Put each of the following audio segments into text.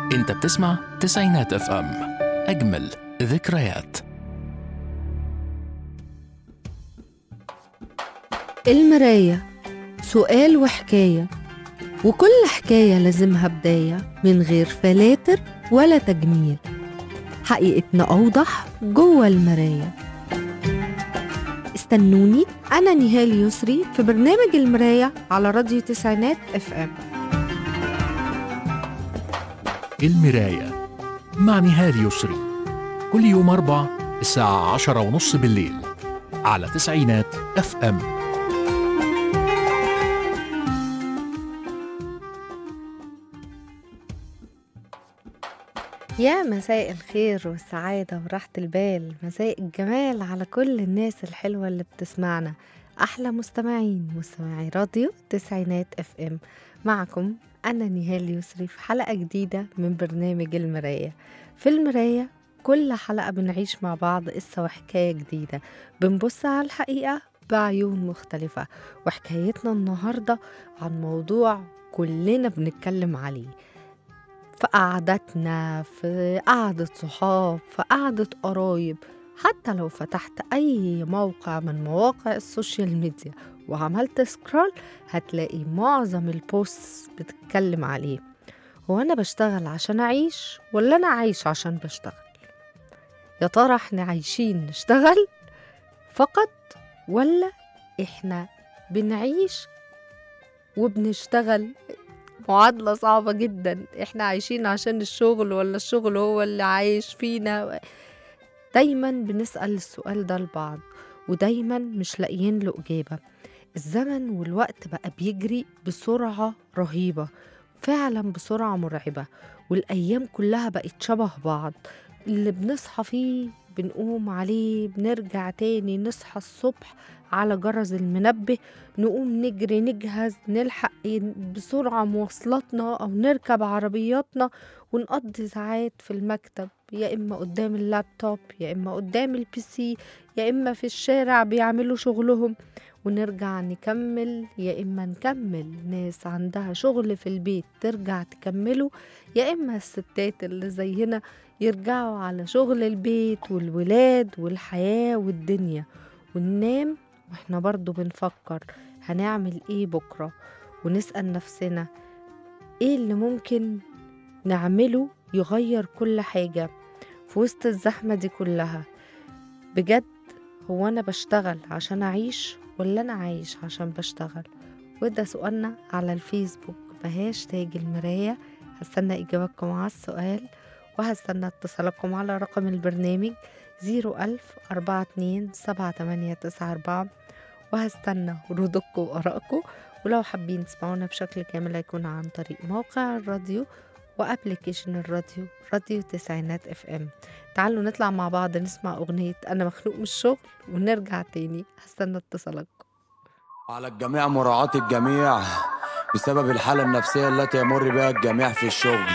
انت بتسمع تسعينات اف ام اجمل ذكريات المراية سؤال وحكاية وكل حكاية لازمها بداية من غير فلاتر ولا تجميل حقيقتنا أوضح جوه المراية استنوني أنا نهال يسري في برنامج المراية على راديو تسعينات اف ام المراية مع نهال يسري كل يوم أربع الساعة عشرة ونص بالليل على تسعينات اف ام يا مساء الخير والسعادة وراحة البال مساء الجمال على كل الناس الحلوة اللي بتسمعنا أحلى مستمعين مستمعي راديو تسعينات اف ام معكم أنا نهال يسري في حلقة جديدة من برنامج المراية في المراية كل حلقة بنعيش مع بعض قصة وحكاية جديدة بنبص على الحقيقة بعيون مختلفة وحكايتنا النهاردة عن موضوع كلنا بنتكلم عليه في قعدتنا في قعدة صحاب في قعدة قرايب حتى لو فتحت أي موقع من مواقع السوشيال ميديا وعملت سكرول هتلاقي معظم البوستس بتتكلم عليه هو أنا بشتغل عشان أعيش ولا أنا عايش عشان بشتغل يا ترى احنا عايشين نشتغل فقط ولا احنا بنعيش وبنشتغل معادلة صعبة جدا احنا عايشين عشان الشغل ولا الشغل هو اللي عايش فينا دايما بنسأل السؤال ده لبعض ودايما مش لاقيين له إجابة الزمن والوقت بقى بيجري بسرعة رهيبة فعلا بسرعة مرعبة والأيام كلها بقت شبه بعض اللي بنصحى فيه بنقوم عليه بنرجع تاني نصحى الصبح على جرس المنبه نقوم نجري نجهز نلحق بسرعة مواصلاتنا أو نركب عربياتنا ونقضي ساعات في المكتب يا إما قدام اللابتوب يا إما قدام البي سي يا إما في الشارع بيعملوا شغلهم ونرجع نكمل يا إما نكمل ناس عندها شغل في البيت ترجع تكمله يا إما الستات اللي زينا يرجعوا على شغل البيت والولاد والحياة والدنيا وننام واحنا برضو بنفكر هنعمل ايه بكرة ونسأل نفسنا ايه اللي ممكن نعمله يغير كل حاجة في وسط الزحمة دي كلها بجد هو أنا بشتغل عشان أعيش ولا أنا عايش عشان بشتغل وده سؤالنا على الفيسبوك بهاشتاج المراية هستنى إجاباتكم على السؤال وهستنى اتصالكم على رقم البرنامج زيرو ألف أربعة اتنين سبعة تمانية تسعة أربعة وهستنى ردودكم وآرائكم ولو حابين تسمعونا بشكل كامل هيكون عن طريق موقع الراديو وابلكيشن الراديو راديو تسعينات اف ام تعالوا نطلع مع بعض نسمع اغنية انا مخلوق من الشغل ونرجع تاني هستنى اتصالاتكم على الجميع مراعاة الجميع بسبب الحالة النفسية التي يمر بها الجميع في الشغل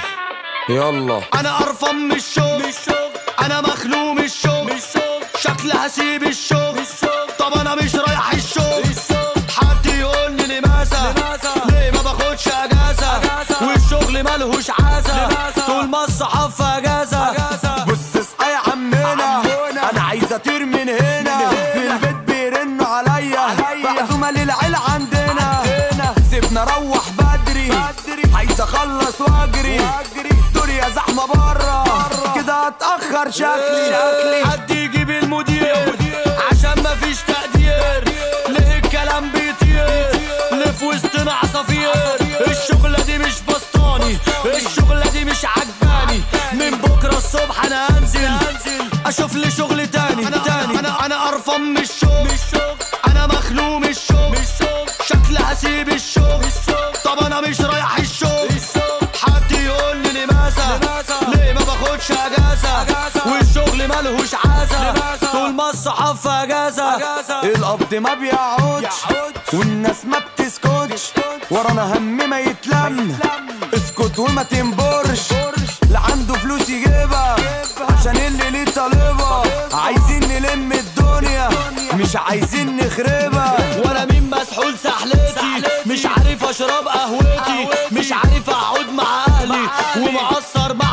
يلا انا قرفان من الشغل انا مخنوق من الشغل شكلي هسيب الشغل طب انا مش رايح الشغل حد يقول لي لماذا ليه ما باخدش اجازه والشغل ملهوش عازه طول ما الصحاب في اجازه بص اصحى يا عمنا انا عايز اطير من هنا في البيت بيرنوا عليا معزومة للعيلة عندنا سيبنا روح بدري عايز اخلص واجري دنيا زحمة برا كده هتأخر شكلي حد يجيب المدير عشان مفيش تقدير ليه الكلام بيطير ليه في وسطنا عصافير الشغلة دي مش بسطاني الشغلة دي مش عجباني من بكرة الصبح انا هنزل اشوف لي شغل تاني تاني انا انا قرفان من الشغل انا مخنوق من الشغل شكلي هسيب الشغل طب انا مش رايح الشغل حد يقول لي لماذا ليه ما باخدش اجازه والشغل ملهوش عازه طول ما الصحاب في اجازه القبض ما بيقعدش والناس ما بتسكتش ورانا هم ما يتلم اسكت وما تنبرش اللي عنده فلوس يجيبها عشان اللي ليه طالبها عايزين نلم الدنيا مش عايزين نخربها وانا مين مسحول سحلتي مش عارف اشرب قهوتي مش عارف اقعد مع اهلي ومقصر مع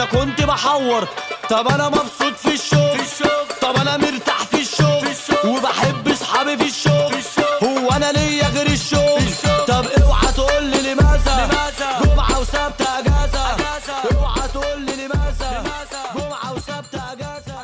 انا كنت بحور طب انا مبسوط في الشغل طب انا مرتاح في الشغل وبحب اصحابي في الشغل هو انا ليا غير الشغل طب اوعى تقول لي لماذا جمعة وسبت اجازة اوعى تقول لي لماذا جمعة وسبت اجازة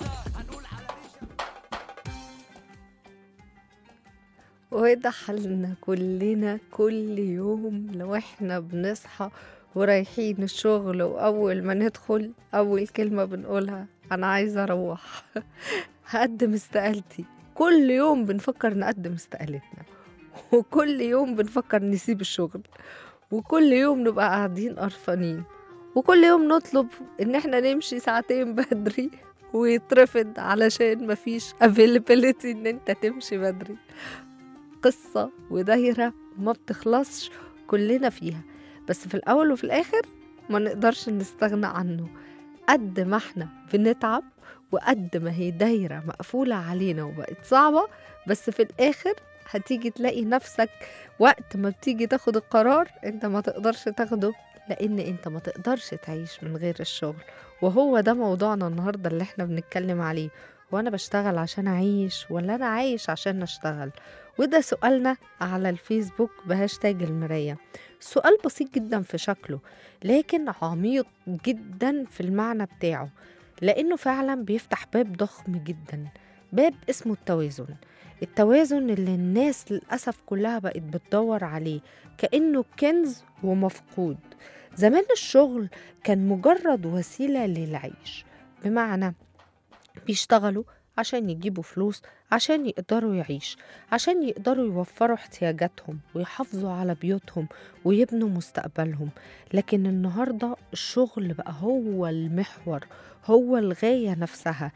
وده حالنا كلنا كل يوم لو احنا بنصحى ورايحين الشغل وأول ما ندخل أول كلمة بنقولها أنا عايزة أروح هقدم استقالتي كل يوم بنفكر نقدم استقالتنا وكل يوم بنفكر نسيب الشغل وكل يوم نبقى قاعدين قرفانين وكل يوم نطلب إن احنا نمشي ساعتين بدري ويترفض علشان مفيش availability إن انت تمشي بدري قصة ودايرة ما بتخلصش كلنا فيها بس في الأول وفي الآخر ما نقدرش نستغنى عنه قد ما احنا بنتعب وقد ما هي دايرة مقفولة علينا وبقت صعبة بس في الآخر هتيجي تلاقي نفسك وقت ما بتيجي تاخد القرار انت ما تقدرش تاخده لأن انت ما تقدرش تعيش من غير الشغل وهو ده موضوعنا النهاردة اللي احنا بنتكلم عليه وانا بشتغل عشان اعيش ولا انا عايش عشان اشتغل وده سؤالنا على الفيسبوك بهاشتاج المراية سؤال بسيط جدا في شكله لكن عميق جدا في المعنى بتاعه لأنه فعلا بيفتح باب ضخم جدا باب اسمه التوازن التوازن اللي الناس للأسف كلها بقت بتدور عليه كأنه كنز ومفقود زمان الشغل كان مجرد وسيلة للعيش بمعنى بيشتغلوا عشان يجيبوا فلوس عشان يقدروا يعيش عشان يقدروا يوفروا احتياجاتهم ويحافظوا على بيوتهم ويبنوا مستقبلهم لكن النهاردة الشغل بقى هو المحور هو الغاية نفسها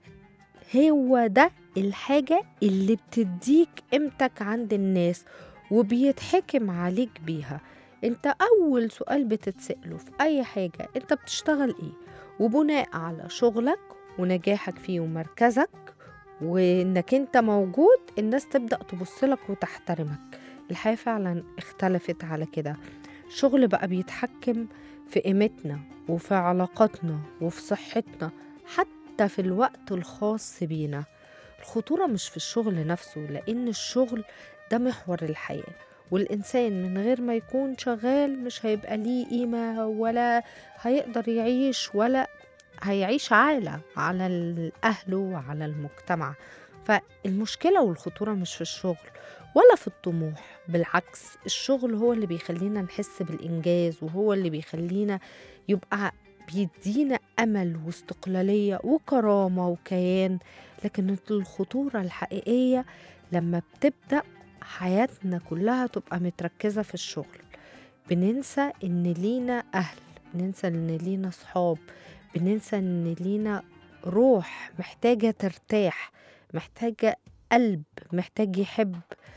هو ده الحاجة اللي بتديك قيمتك عند الناس وبيتحكم عليك بيها انت اول سؤال بتتسأله في اي حاجة انت بتشتغل ايه وبناء على شغلك ونجاحك فيه ومركزك وانك انت موجود الناس تبدأ تبصلك وتحترمك الحياة فعلا اختلفت على كده الشغل بقى بيتحكم في قيمتنا وفي علاقاتنا وفي صحتنا حتى في الوقت الخاص بينا الخطورة مش في الشغل نفسه لأن الشغل ده محور الحياة والإنسان من غير ما يكون شغال مش هيبقى ليه قيمة ولا هيقدر يعيش ولا هيعيش عالة على الأهل وعلى المجتمع فالمشكلة والخطورة مش في الشغل ولا في الطموح بالعكس الشغل هو اللي بيخلينا نحس بالإنجاز وهو اللي بيخلينا يبقى بيدينا أمل واستقلالية وكرامة وكيان لكن الخطورة الحقيقية لما بتبدأ حياتنا كلها تبقى متركزة في الشغل بننسى إن لينا أهل بننسى إن لينا صحاب بننسى إن لينا روح محتاجة ترتاح محتاجة قلب محتاج يحب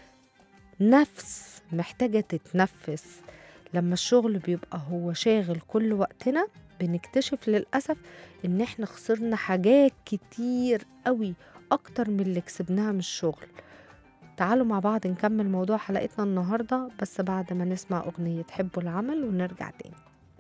نفس محتاجة تتنفس لما الشغل بيبقى هو شاغل كل وقتنا بنكتشف للأسف إن إحنا خسرنا حاجات كتير قوي أكتر من اللي كسبناها من الشغل تعالوا مع بعض نكمل موضوع حلقتنا النهاردة بس بعد ما نسمع أغنية حبوا العمل ونرجع تاني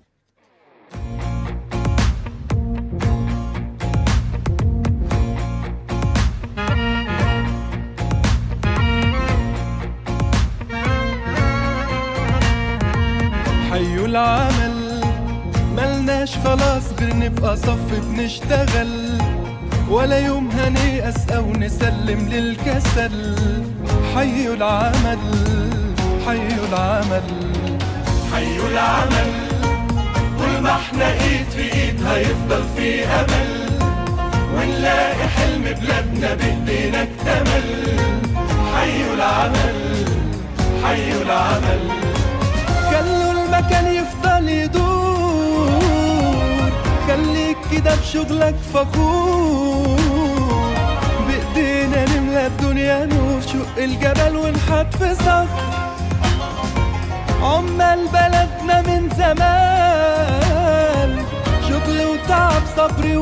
حيوا العمل ملناش خلاص غير نبقى صف بنشتغل ولا يوم هنيأس أو نسلم للكسل حيوا العمل حيوا العمل حيوا العمل طول ما احنا ايد في ايد هيفضل في امل ونلاقي حلم بلادنا بايدينا اكتمل حيوا العمل حيوا العمل خلوا المكان يفضل يدور خليك كده بشغلك فخور بايدينا نملى الدنيا نور شق الجبل ونحط في صخر عمال بلدنا من زمان شغل وتعب صبر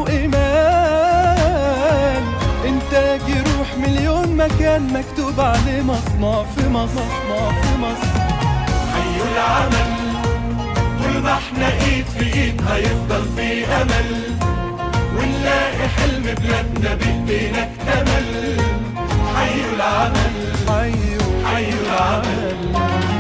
وإيمان إنتاج يروح مليون مكان مكتوب عليه مصنع في مصر مصنع في مصر حيوا العمل طول طول ما احنا ايد في ايد هيفضل في امل ونلاقي حلم بلادنا بايدينا اكتمل حيوا العمل حيوا حيوا العمل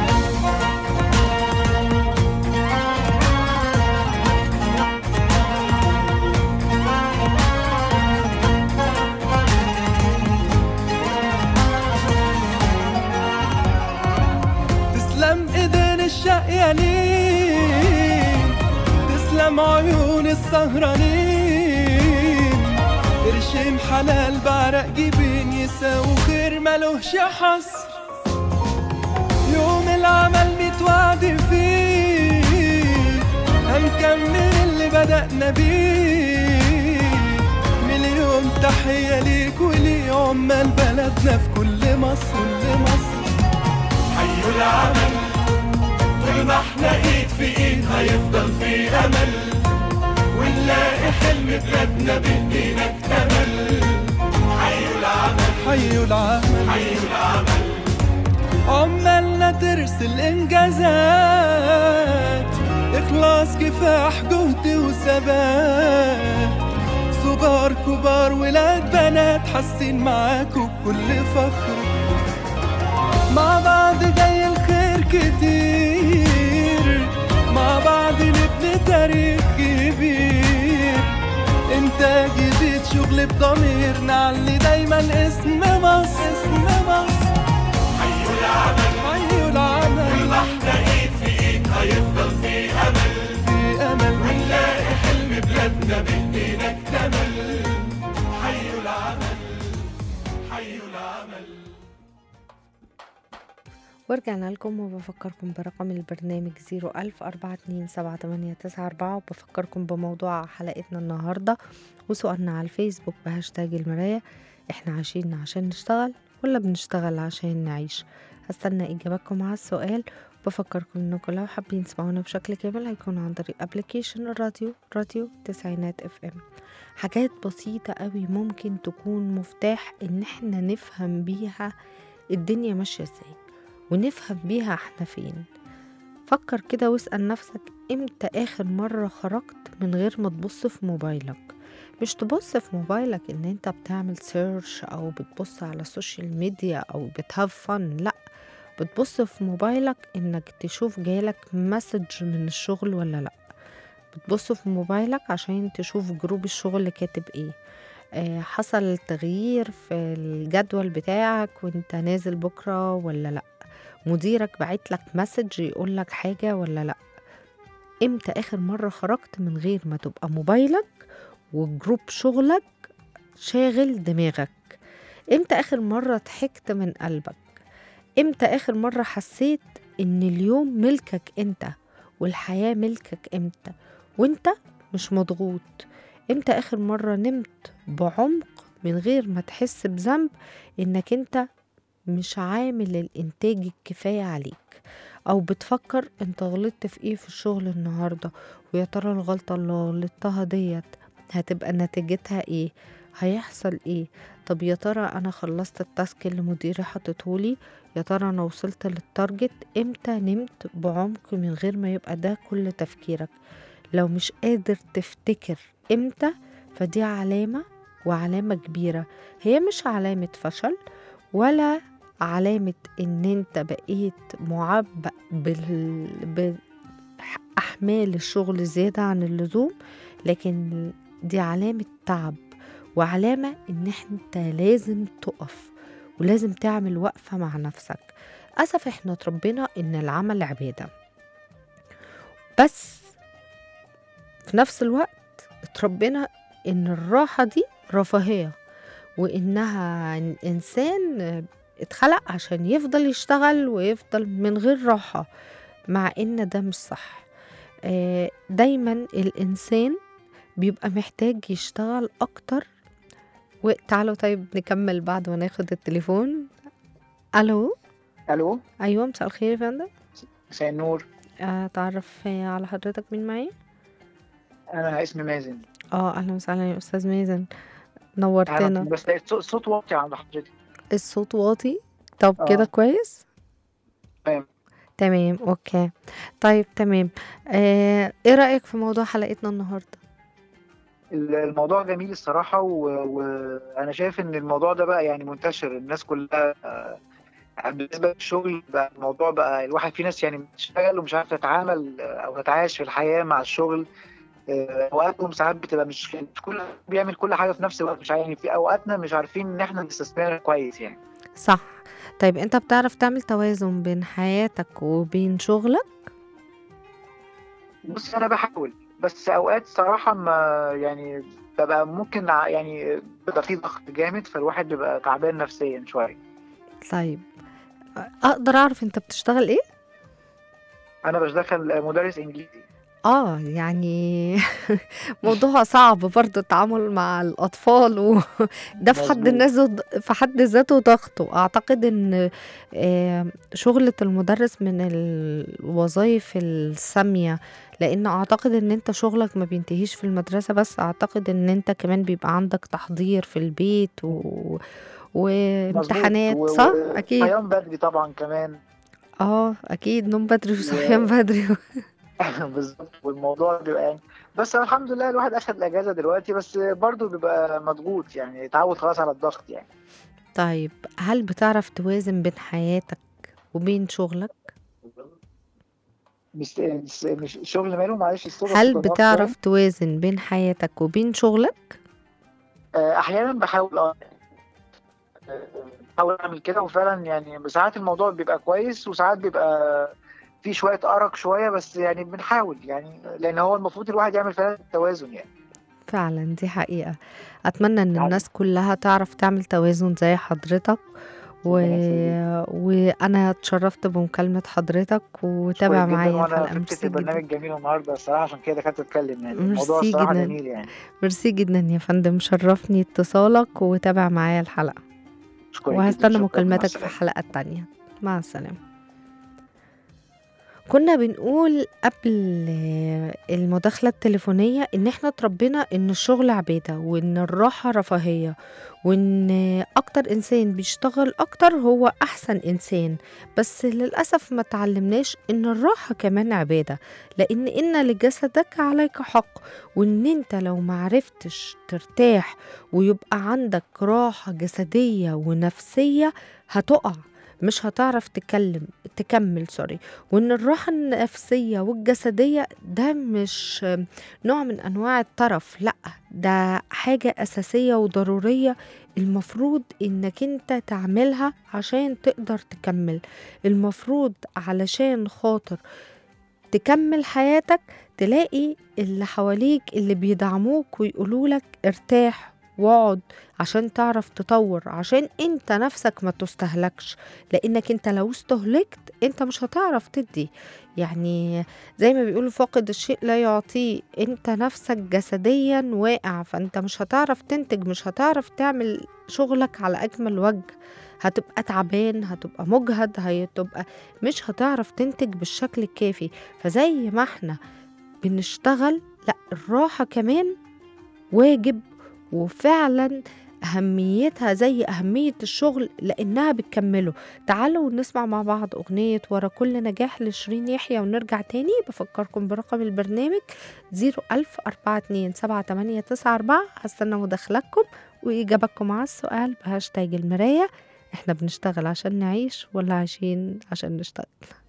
تسلم ايدين الشقيانين تسلم عيون السهرانين قرشين حلال بعرق جبين يساووا خير ملوش حصر يوم العمل متوعد فيه هنكمل اللي بدأنا بيه مليون تحية ليك ولي عمال بلدنا في كل مصر كل مصر حيوا العمل طول ما احنا ايد في ايد هيفضل في امل ونلاقي حلم بلادنا بايدينا اكتمل حيوا العمل حيوا العمل حيوا العمل عمالنا ترسل انجازات اخلاص كفاح جهد وثبات صغار كبار ولاد بنات حاسين معاكوا بكل فخر مع بعض جاي الخير كتير مع بعض نبني تاريخ كبير انتاج يزيد شغل بضمير نعلي دايما اسم مصر اسم مصر حيوا العمل حيوا العمل كل احنا ايد في ايد هيفضل في امل في امل ونلاقي حلم بلادنا بايدينا اكتمل حيوا العمل حيوا العمل ورجعنا لكم وبفكركم برقم البرنامج 010427894 وبفكركم بموضوع حلقتنا النهاردة وسؤالنا على الفيسبوك بهاشتاج المراية احنا عايشين عشان نشتغل ولا بنشتغل عشان نعيش هستنى إجاباتكم على السؤال بفكركم انكم لو حابين تسمعونا بشكل كامل هيكون عن طريق ابلكيشن الراديو راديو تسعينات اف ام حاجات بسيطة قوي ممكن تكون مفتاح ان احنا نفهم بيها الدنيا ماشية ازاي ونفهم بيها احنا فين فكر كده واسأل نفسك امتى اخر مرة خرجت من غير ما تبص في موبايلك مش تبص في موبايلك ان انت بتعمل سيرش او بتبص على السوشيال ميديا او بتهاف فن لا بتبص في موبايلك انك تشوف جالك مسج من الشغل ولا لا بتبص في موبايلك عشان تشوف جروب الشغل كاتب ايه آه، حصل تغيير في الجدول بتاعك وانت نازل بكرة ولا لا مديرك بعت لك مسج يقول لك حاجة ولا لا امتى اخر مرة خرجت من غير ما تبقى موبايلك وجروب شغلك شاغل دماغك امتى اخر مرة ضحكت من قلبك امتى اخر مرة حسيت ان اليوم ملكك انت والحياة ملكك امتى وانت مش مضغوط امتى اخر مرة نمت بعمق من غير ما تحس بذنب انك انت مش عامل الانتاج الكفاية عليك او بتفكر انت غلطت في ايه في الشغل النهاردة ويا ترى الغلطة اللي غلطتها ديت هتبقى نتيجتها ايه هيحصل ايه طب يا ترى انا خلصت التاسك اللي مديري حطتهولي يا ترى انا وصلت للتارجت امتى نمت بعمق من غير ما يبقى ده كل تفكيرك لو مش قادر تفتكر امتى فدي علامة وعلامة كبيرة هي مش علامة فشل ولا علامة ان انت بقيت معبأ بال... بأحمال الشغل زيادة عن اللزوم لكن دي علامة تعب وعلامة ان انت لازم تقف ولازم تعمل وقفة مع نفسك أسف احنا اتربينا ان العمل عبادة بس في نفس الوقت اتربينا ان الراحة دي رفاهية وانها انسان اتخلق عشان يفضل يشتغل ويفضل من غير راحة مع ان ده مش صح آه، دايما الانسان بيبقى محتاج يشتغل اكتر وتعالوا طيب نكمل بعد ما ناخد التليفون الو الو ايوه مساء الخير يا فندم مساء النور اتعرف على حضرتك مين معايا انا اسمي مازن اه اهلا وسهلا يا استاذ مازن أهلا نورتنا بس الصوت- الصوت واطي عند حضرتك الصوت واطي طب آه. كده كويس تمام. تمام اوكي طيب تمام آه، ايه رأيك في موضوع حلقتنا النهارده الموضوع جميل الصراحة و- وأنا شايف إن الموضوع ده بقى يعني منتشر الناس كلها آه، بالنسبة للشغل بقى الموضوع بقى الواحد في ناس يعني بتشتغل ومش عارفة تتعامل آه، أو تتعايش في الحياة مع الشغل آه، أوقاتهم ساعات بتبقى مش مش كل بيعمل كل حاجة في نفس الوقت مش عارف يعني في أوقاتنا مش عارفين إن إحنا نستثمرها كويس يعني صح طيب انت بتعرف تعمل توازن بين حياتك وبين شغلك بص أنا بحاول بس أوقات صراحة ما يعني ببقى ممكن ع- يعني بيبقى في ضغط جامد فالواحد بيبقى تعبان نفسيا شوية طيب اقدر اعرف انت بتشتغل ايه أنا بشتغل مدرس إنجليزي اه يعني موضوع صعب برضه التعامل مع الاطفال وده في حد مظبوط. ذاته في حد ذاته ضغطه اعتقد ان آه، شغلة المدرس من الوظائف السامية لان اعتقد ان انت شغلك ما بينتهيش في المدرسة بس اعتقد ان انت كمان بيبقى عندك تحضير في البيت و... وامتحانات مظبوط. و- صح و- اكيد صحيان بدري طبعا كمان اه اكيد نوم بدري وصحيان بدري بالظبط والموضوع بيبقى يعني بس الحمد لله الواحد اخد الاجازه دلوقتي بس برضه بيبقى مضغوط يعني اتعود خلاص على الضغط يعني طيب هل بتعرف توازن بين حياتك وبين شغلك مش مش مش الشغل ماله معلش الصوت هل الصوت ضعف بتعرف توازن بين حياتك وبين شغلك شوية. آه، احيانا بحاول اه آه، بحاول اعمل كده وفعلا يعني ساعات الموضوع بيبقى كويس وساعات بيبقى في شويه ارق شويه بس يعني بنحاول يعني لان هو المفروض الواحد يعمل فعلا توازن يعني فعلا دي حقيقة أتمنى إن يعني- الناس كلها تعرف تعمل توازن زي حضرتك و... وأنا اتشرفت بمكالمة حضرتك وتابع كويس جداً، معايا وانا الحلقة فكره ميرسي جدا البرنامج جميل النهارده الصراحه عشان كده دخلت اتكلم يعني الموضوع ميرسي الصراحه جداً. جميل يعني ميرسي جدا يا فندم شرفني اتصالك وتابع معايا الحلقة أشكرك جداً، وهستنى شكراً، مع مكالمتك في السلامة. الحلقة التانية مع السلامة كنا بنقول قبل آه، المداخلة التليفونية إن إحنا اتربينا إن الشغل عبادة وإن الراحة رفاهية وإن أكتر إنسان بيشتغل أكتر هو أحسن إنسان بس للأسف ما تعلمناش إن الراحة كمان عبادة لأن إن لجسدك عليك حق وإن أنت لو معرفتش ترتاح ويبقى عندك راحة جسدية ونفسية هتقع مش هتعرف تكلم تكمل سوري وان الراحة النفسية والجسدية ده مش نوع من انواع الطرف لا ده حاجة اساسية وضرورية المفروض انك انت تعملها عشان تقدر تكمل المفروض علشان خاطر تكمل حياتك تلاقي اللي حواليك اللي بيدعموك ويقولولك ارتاح واقعد عشان تعرف تطور عشان انت نفسك ما تستهلكش لانك انت لو استهلكت انت مش هتعرف تدي يعني زي ما بيقولوا فاقد الشيء لا يعطيه انت نفسك جسديا واقع فانت مش هتعرف تنتج مش هتعرف تعمل شغلك على اجمل وجه هتبقى تعبان هتبقى مجهد هتبقى مش هتعرف تنتج بالشكل الكافي فزي ما احنا بنشتغل لا الراحة كمان واجب وفعلا أهميتها زي أهمية الشغل لأنها بتكمله تعالوا نسمع مع بعض أغنية ورا كل نجاح لشيرين يحيى ونرجع تاني بفكركم برقم البرنامج 01042 هستنى مداخلتكم وإجابتكم على السؤال بهاشتاج المراية احنا بنشتغل عشان نعيش ولا عايشين عشان نشتغل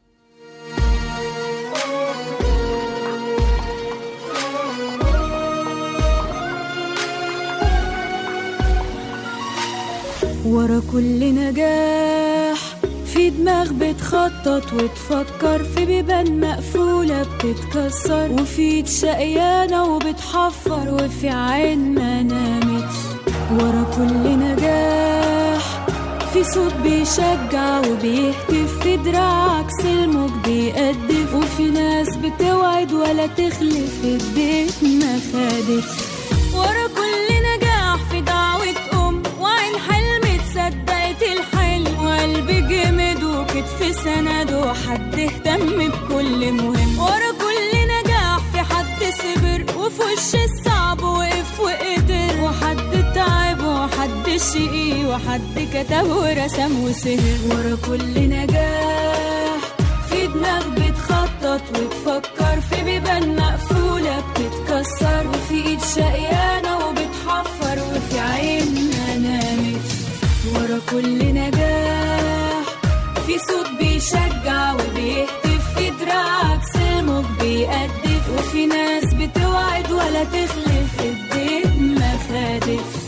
ورا كل نجاح في دماغ بتخطط وتفكر في بيبان مقفولة بتتكسر وفي ايد شقيانة وبتحفر وفي عين ما نامتش ورا كل نجاح في صوت بيشجع وبيهتف في دراع عكس الموج بيقدف وفي ناس بتوعد ولا تخلف البيت ما خدتش ورا كل نجاح في دعوة أم وعين حلم تصدقت الحلم وقلب جمد وكتف سند وحد اهتم بكل مهم ورا كل نجاح في حد صبر وفي وش الصعب وقف وقدر وحد تعب وحد شقي وحد كتب ورسم وسهر ورا كل نجاح في دماغ دماغ بتخطط وتفكر في بيبان مقفولة بتتكسر وفي ايد شقيانة وبتحفر وفي عين ما نامت ورا كل نجاح في صوت بيشجع وبيهتف في دراعك سمك بيقدف وفي ناس بتوعد ولا تخلف البيت ما خادف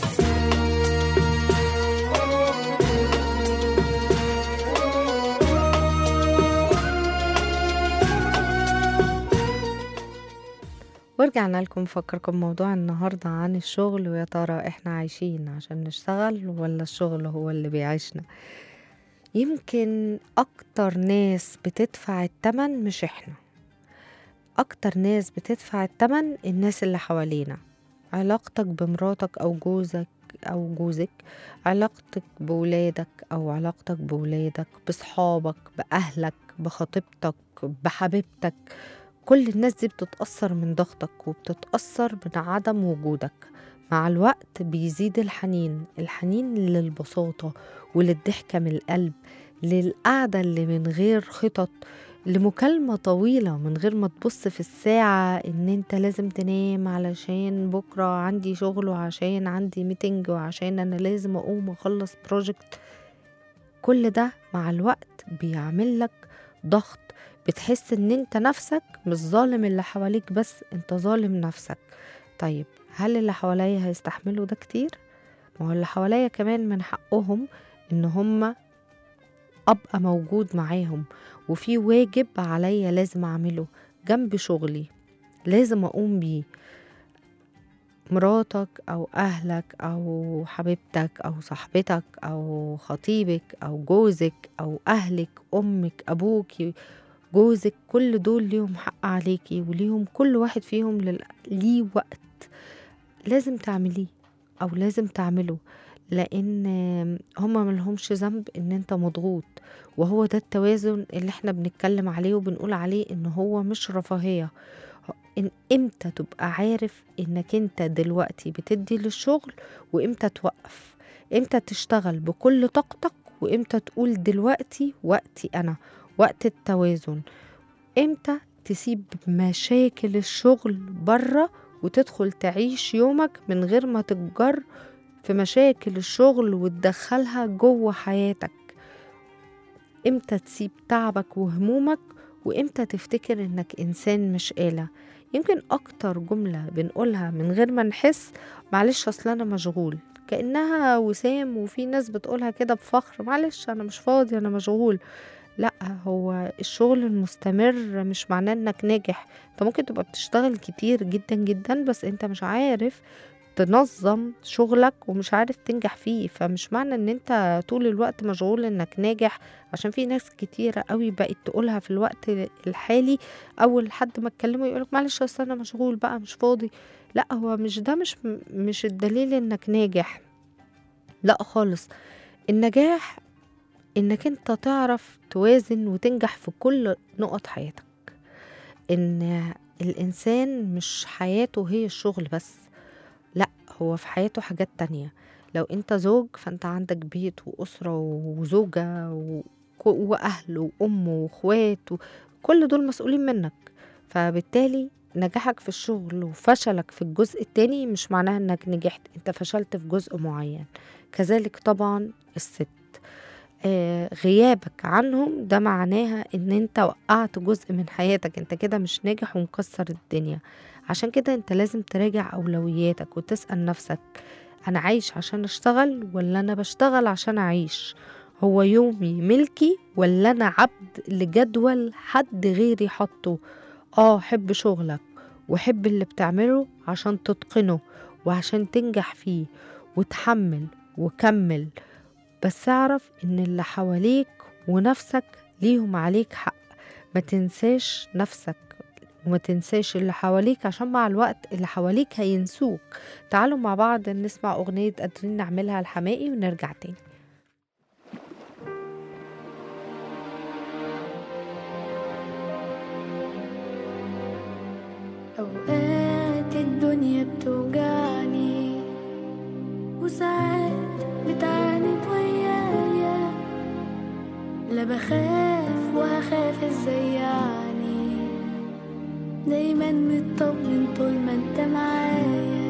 ورجعنا لكم نفكركم موضوع النهاردة عن الشغل ويا ترى احنا عايشين عشان نشتغل ولا الشغل هو اللي بيعيشنا يمكن أكتر ناس بتدفع التمن مش احنا أكتر ناس بتدفع التمن الناس اللي حوالينا علاقتك بمراتك أو جوزك أو جوزك علاقتك بولادك أو علاقتك بولادك بصحابك بأهلك بخطيبتك بحبيبتك كل الناس دي بتتأثر من ضغطك وبتتأثر من عدم وجودك مع الوقت بيزيد الحنين الحنين للبساطة وللضحكة من القلب للقعدة اللي من غير خطط لمكالمة طويلة من غير ما تبص في الساعة ان انت لازم تنام علشان بكرة عندي شغل وعشان عندي ميتنج وعشان انا لازم اقوم اخلص بروجكت كل ده مع الوقت بيعمل لك ضغط بتحس ان انت نفسك مش ظالم اللي حواليك بس انت ظالم نفسك طيب هل اللي حواليا هيستحملوا ده كتير ما هو اللي حواليا كمان من حقهم ان هم ابقى موجود معاهم وفي واجب عليا لازم اعمله جنب شغلي لازم اقوم بيه مراتك او اهلك او حبيبتك او صاحبتك او خطيبك او جوزك او اهلك امك ابوكي جوزك كل دول ليهم حق عليكي وليهم كل واحد فيهم لل... ليه وقت لازم تعمليه او لازم تعمله لان هما ملهمش ذنب ان انت مضغوط وهو ده التوازن اللي احنا بنتكلم عليه وبنقول عليه ان هو مش رفاهية ان امتى تبقى عارف انك انت دلوقتي بتدي للشغل وامتى توقف امتى تشتغل بكل طاقتك وامتى تقول دلوقتي وقتي انا وقت التوازن امتى تسيب مشاكل الشغل بره وتدخل تعيش يومك من غير ما تتجر في مشاكل الشغل وتدخلها جوه حياتك امتى تسيب تعبك وهمومك وامتى تفتكر انك انسان مش آلة يمكن اكتر جملة بنقولها من غير ما نحس معلش اصل انا مشغول كأنها وسام وفي ناس بتقولها كده بفخر معلش انا مش فاضي انا مشغول لا هو الشغل المستمر مش معناه انك ناجح انت ممكن تبقى بتشتغل كتير جدا جدا بس انت مش عارف تنظم شغلك ومش عارف تنجح فيه فمش معنى ان انت طول الوقت مشغول انك ناجح عشان في ناس كتيرة قوي بقت تقولها في الوقت الحالي اول حد ما اتكلموا يقولك معلش اصل انا مشغول بقى مش فاضي لا هو مش ده مش مش الدليل انك ناجح لا خالص النجاح انك انت تعرف توازن وتنجح في كل نقط حياتك ان الانسان مش حياته هي الشغل بس لا هو في حياته حاجات تانية لو انت زوج فانت عندك بيت واسرة وزوجة و... واهل وام واخوات و... كل دول مسؤولين منك فبالتالي نجاحك في الشغل وفشلك في الجزء التاني مش معناها انك نجحت انت فشلت في جزء معين كذلك طبعا الست آه غيابك عنهم ده معناها ان انت وقعت جزء من حياتك انت كده مش ناجح ومكسر الدنيا عشان كده انت لازم تراجع اولوياتك وتسأل نفسك انا عايش عشان اشتغل ولا انا بشتغل عشان اعيش هو يومي ملكي ولا انا عبد لجدول حد غيري حطه اه حب شغلك وحب اللي بتعمله عشان تتقنه وعشان تنجح فيه وتحمل وكمل بس اعرف ان اللي حواليك ونفسك ليهم عليك حق ما تنساش نفسك وما تنساش اللي حواليك عشان مع الوقت اللي حواليك هينسوك تعالوا مع بعض نسمع أغنية قادرين نعملها الحمائي ونرجع تاني أوقات الدنيا بتوجعني وساعات بتعاند ويايا لا بخاف وهخاف ازاي يعني دايما مطمن طول ما انت معايا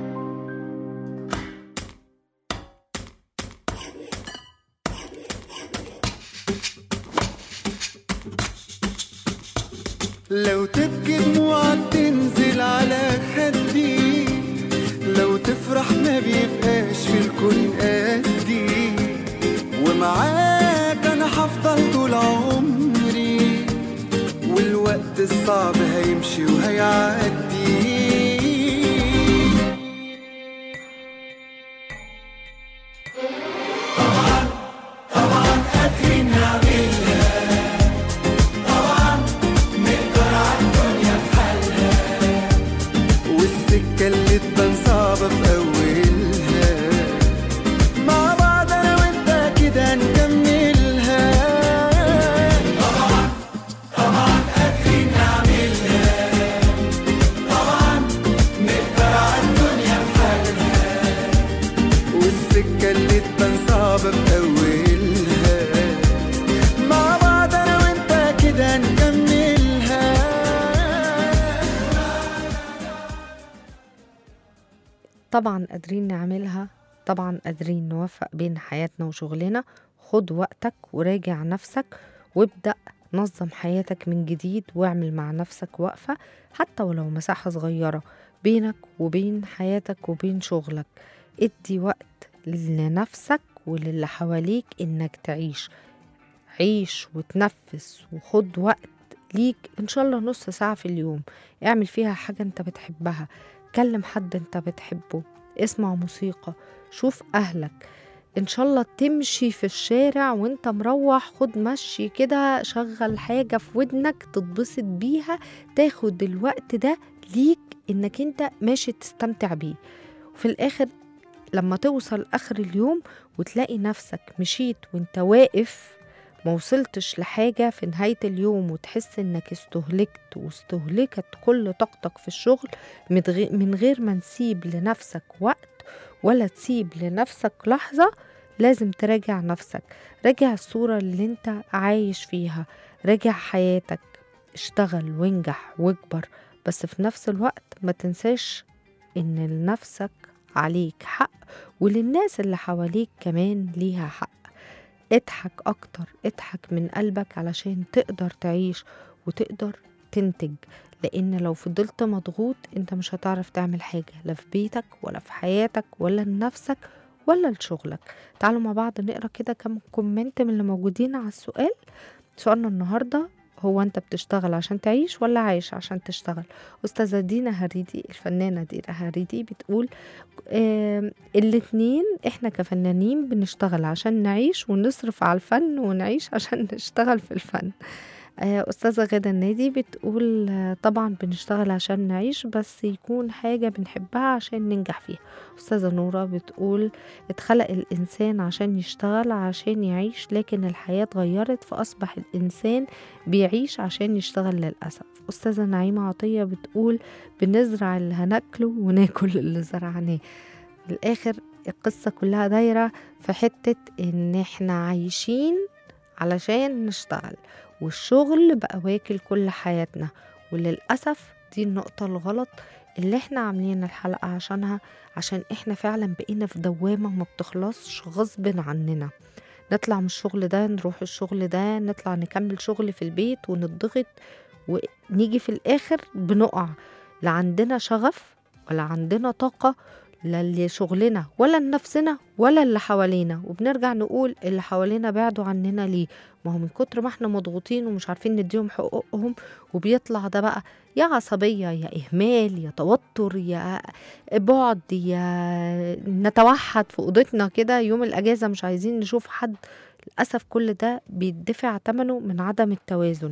لو تبكي دموعك تنزل على خدي لو تفرح ما بيبقاش في الكون قدي ومعاك انا هفضل طول عمري والوقت الصعب هيمشي وهيعدي والسكة اللي تبان صعبة في أولها مع بعض أنا وأنت كده نكملها طبعا طبعا قادرين نعملها طبعا نقدر على الدنيا بحالها والسكة اللي تبان صعبة في أولها مع بعض أنا وأنت كده نكملها طبعا قادرين نعملها طبعا قادرين نوفق بين حياتنا وشغلنا خد وقتك وراجع نفسك وابدأ نظم حياتك من جديد واعمل مع نفسك وقفة حتى ولو مساحة صغيرة بينك وبين حياتك وبين شغلك ادي وقت لنفسك وللي حواليك انك تعيش عيش وتنفس وخد وقت ليك ان شاء الله نص ساعة في اليوم اعمل فيها حاجة انت بتحبها كلم حد انت بتحبه اسمع موسيقى شوف اهلك ان شاء الله تمشي في الشارع وانت مروح خد مشي كده شغل حاجة في ودنك تتبسط بيها تاخد الوقت ده ليك انك انت ماشي تستمتع بيه وفي الاخر لما توصل اخر اليوم وتلاقي نفسك مشيت وانت واقف ما وصلتش لحاجة في نهاية اليوم وتحس انك استهلكت واستهلكت كل طاقتك في الشغل من غير- من غير ما نسيب لنفسك وقت ولا تسيب لنفسك لحظة لازم تراجع نفسك راجع الصورة اللي انت عايش فيها راجع حياتك اشتغل وانجح واكبر بس في نفس الوقت ما تنساش ان لنفسك عليك حق وللناس اللي حواليك كمان ليها حق اضحك اكتر اضحك من قلبك علشان تقدر تعيش وتقدر تنتج لان لو فضلت مضغوط انت مش هتعرف تعمل حاجة لا في بيتك ولا في حياتك ولا لنفسك ولا لشغلك تعالوا مع بعض نقرا كده كم كومنت من اللي موجودين على السؤال سؤالنا النهارده هو انت بتشتغل عشان تعيش ولا عايش عشان تشتغل استاذه دينا هريدي الفنانه دينا هريدي بتقول آه الاتنين احنا كفنانين بنشتغل عشان نعيش ونصرف على الفن ونعيش عشان نشتغل في الفن آه، أستاذة غادة النادي بتقول آه، طبعا بنشتغل عشان نعيش بس يكون حاجة بنحبها عشان ننجح فيها أستاذة نورة بتقول اتخلق الإنسان عشان يشتغل عشان يعيش لكن الحياة اتغيرت فأصبح الإنسان بيعيش عشان يشتغل للأسف أستاذة نعيمة عطية بتقول بنزرع اللي هناكله وناكل اللي زرعناه في الآخر القصة كلها دايرة في حتة إن إحنا عايشين علشان نشتغل والشغل بقى واكل كل حياتنا وللأسف دي النقطة الغلط اللي احنا عاملين الحلقة عشانها عشان احنا فعلا بقينا في دوامة ما بتخلصش غصب عننا نطلع من الشغل ده نروح الشغل ده نطلع نكمل شغل في البيت ونضغط ونيجي في الآخر بنقع لا عندنا شغف ولا عندنا طاقة لا لشغلنا ولا لنفسنا ولا اللي حوالينا وبنرجع نقول اللي حوالينا بعدوا عننا ليه ما هو من كتر ما احنا مضغوطين ومش عارفين نديهم حقوقهم وبيطلع ده بقى يا عصبية يا إهمال يا توتر يا بعد يا نتوحد في أوضتنا كده يوم الأجازة مش عايزين نشوف حد للأسف كل ده بيدفع ثمنه من عدم التوازن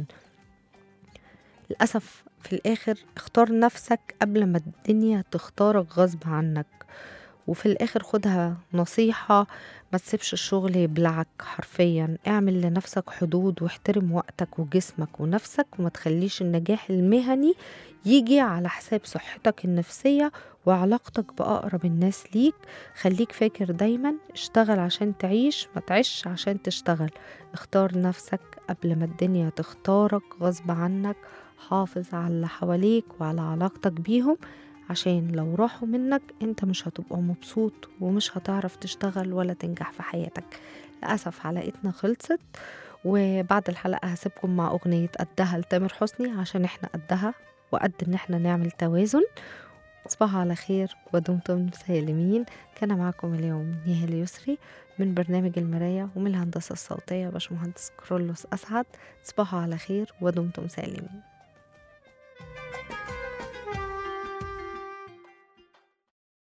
للأسف في الآخر اختار نفسك قبل ما الدنيا تختارك غصب عنك وفي الآخر خدها نصيحة ما تسيبش الشغل يبلعك حرفيا اعمل لنفسك حدود واحترم وقتك وجسمك ونفسك وما تخليش النجاح المهني يجي على حساب صحتك النفسية وعلاقتك بأقرب الناس ليك خليك فاكر دايما اشتغل عشان تعيش ما تعيش عشان تشتغل اختار نفسك قبل ما الدنيا تختارك غصب عنك حافظ على اللي حواليك وعلى علاقتك بيهم عشان لو راحوا منك انت مش هتبقى مبسوط ومش هتعرف تشتغل ولا تنجح في حياتك للأسف حلقتنا خلصت وبعد الحلقة هسيبكم مع أغنية قدها لتامر حسني عشان احنا قدها وقد ان احنا نعمل توازن تصبحوا على خير ودمتم سالمين كان معكم اليوم نهال يسري من برنامج المراية ومن الهندسة الصوتية باشمهندس كرولوس أسعد تصبحوا على خير ودمتم سالمين